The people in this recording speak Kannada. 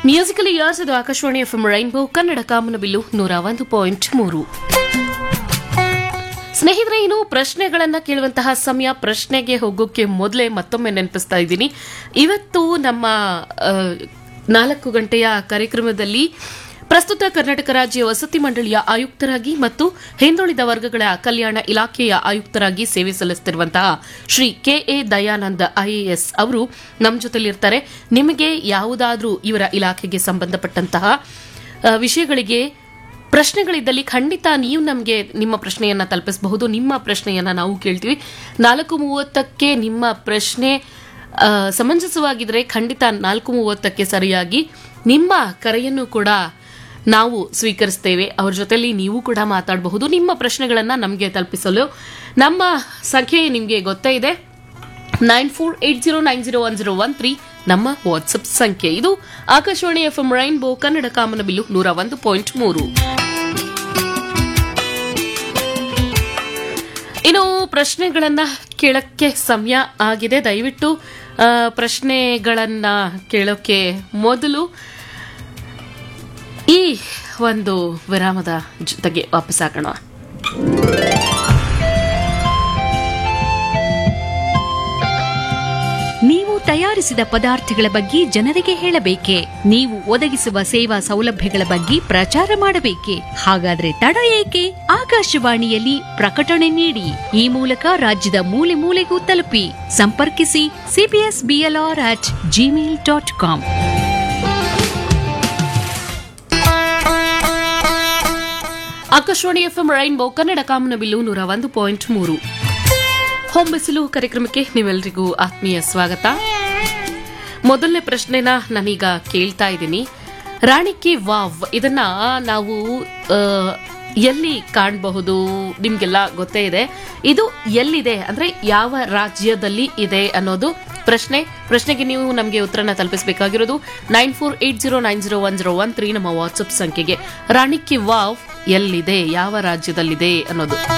ಮ್ಯೂಸಿಕಲಿ ಯಾರ್ಸ್ ಇದು ಆಕಾಶವಾಣಿ ಎಫ್ ರೈನ್ಬೋ ಕನ್ನಡ ಕಾಮನಬಿಲ್ಲು ನೂರ ಒಂದು ಪಾಯಿಂಟ್ ಮೂರು ಸ್ನೇಹಿತರೆ ಇನ್ನು ಪ್ರಶ್ನೆಗಳನ್ನ ಕೇಳುವಂತಹ ಸಮಯ ಪ್ರಶ್ನೆಗೆ ಹೋಗೋಕೆ ಮೊದಲೇ ಮತ್ತೊಮ್ಮೆ ನೆನಪಿಸ್ತಾ ಇದ್ದೀನಿ ಇವತ್ತು ನಮ್ಮ ಆ, ನಾಲ್ಕು ಗಂಟೆಯ ಕಾರ್ಯಕ್ರಮದಲ್ಲಿ ಪ್ರಸ್ತುತ ಕರ್ನಾಟಕ ರಾಜ್ಯ ವಸತಿ ಮಂಡಳಿಯ ಆಯುಕ್ತರಾಗಿ ಮತ್ತು ಹಿಂದುಳಿದ ವರ್ಗಗಳ ಕಲ್ಯಾಣ ಇಲಾಖೆಯ ಆಯುಕ್ತರಾಗಿ ಸೇವೆ ಸಲ್ಲಿಸುತ್ತಿರುವಂತಹ Shri K A Dayananda IAS ಅವರು ನಮ್ಮ ಜೊತೆಲಿರ್ತಾರೆ ನಿಮಗೆ ಯಾವುದಾದ್ರೂ ಇವರ ಇಲಾಖೆಗೆ ಸಂಬಂಧಪಟ್ಟಂತಹ ಆ, ವಿಷಯಗಳಿಗೆ ಪ್ರಶ್ನೆಗಳಿದ್ದಲ್ಲಿ ಖಂಡಿತ ನೀವು ನಮಗೆ ನಿಮ್ಮ ಪ್ರಶ್ನೆಯನ್ನ ತಲುಪಿಸಬಹುದು ನಿಮ್ಮ ಪ್ರಶ್ನೆಯನ್ನ ನಾವು ಕೇಳ್ತೀವಿ ನಾಲ್ಕು ಮೂವತ್ತಕ್ಕೆ ನಿಮ್ಮ ಪ್ರಶ್ನೆ ಆ, ಸಮಂಜಸವಾಗಿದ್ರೆ ಖಂಡಿತ ನಾಲ್ಕು ಮೂವತ್ತಕ್ಕೆ ಸರಿಯಾಗಿ ನಿಮ್ಮ ಕರೆಯನ್ನು ಕೂಡ ನಾವು ಸ್ವೀಕರಿಸ್ತೇವೆ ಅವ್ರ ಜೊತೆಲಿ ನೀವು ಕೂಡ ಮಾತಾಡಬಹುದು ನಿಮ್ಮ ಪ್ರಶ್ನೆಗಳನ್ನ ನಮಗೆ ತಲುಪಿಸಲು ನಮ್ಮ ಸಂಖ್ಯೆ ನಿಮಗೆ ಗೊತ್ತೇ ಇದೆ nine four eight zero nine zero one zero one three ನಮ್ಮ ವಾಟ್ಸಪ್ ಸಂಖ್ಯೆ ಇದು Akashvani F M rainbow Kannada ಕಾಮನಬಿಲ್ಲು ನೂರ ಒಂದು ಪಾಯಿಂಟ್ ಮೂರು ಇನ್ನು ಪ್ರಶ್ನೆಗಳನ್ನ ಕೇಳಕ್ಕೆ ಸಮಯ ಆಗಿದೆ ದಯವಿಟ್ಟು ಆ, ಪ್ರಶ್ನೆಗಳನ್ನ ಕೇಳೋಕೆ ಮೊದಲು ಈ ಒಂದು ವಿರಾಮದ ಜೊತೆಗೆ ವಾಪಸ್ಸಾಗೋಣ ನೀವು ತಯಾರಿಸಿದ ಪದಾರ್ಥಗಳ ಬಗ್ಗೆ ಜನರಿಗೆ ಹೇಳಬೇಕೆ ನೀವು ಒದಗಿಸುವ ಸೇವಾ ಸೌಲಭ್ಯಗಳ ಬಗ್ಗೆ ಪ್ರಚಾರ ಮಾಡಬೇಕೆ ಹಾಗಾದ್ರೆ ತಡ ಏಕೆ ಆಕಾಶವಾಣಿಯಲ್ಲಿ ಪ್ರಕಟಣೆ ನೀಡಿ ಈ ಮೂಲಕ ರಾಜ್ಯದ ಮೂಲೆ ಮೂಲೆಗೂ ತಲುಪಿ ಸಂಪರ್ಕಿಸಿ CBS BLR at Gmail dot com Akashvani F M rainbow Kannada ಕಾಮನಬಿಲ್ಲು ನೂರ ಒಂದು ಪಾಯಿಂಟ್ ಮೂರು ಹೊಂಬಿಸಿಲು ಕಾರ್ಯಕ್ರಮಕ್ಕೆ ನೀವೆಲ್ಲರಿಗೂ ಆತ್ಮೀಯ ಸ್ವಾಗತ ಮೊದಲನೇ ಪ್ರಶ್ನೆನ ನಾನೀಗ ಕೇಳ್ತಾ ಇದ್ದೀನಿ ರಾಣಿಕಿ ವಾವ್ ಇದನ್ನ ನಾವು ಆ, ಎಲ್ಲಿ ಕಾಣಬಹುದು ನಿಮ್ಗೆಲ್ಲ ಗೊತ್ತೇ ಇದೆ ಇದು ಎಲ್ಲಿದೆ ಅಂದ್ರೆ ಯಾವ ರಾಜ್ಯದಲ್ಲಿ ಇದೆ ಅನ್ನೋದು ಪ್ರಶ್ನೆ ಪ್ರಶ್ನೆಗೆ ನೀವು ನಮಗೆ ಉತ್ತರನ ತಲುಪಿಸಬೇಕಾಗಿರೋದು nine four eight zero nine zero one zero one three ನಮ್ಮ ವಾಟ್ಸ್ಆಪ್ ಸಂಖ್ಯೆಗೆ ರಾಣಿಕಿ ವಾವ್ ಎಲ್ಲಿದೆ ಯಾವ ರಾಜ್ಯದಲ್ಲಿದೆ ಅನ್ನೋದು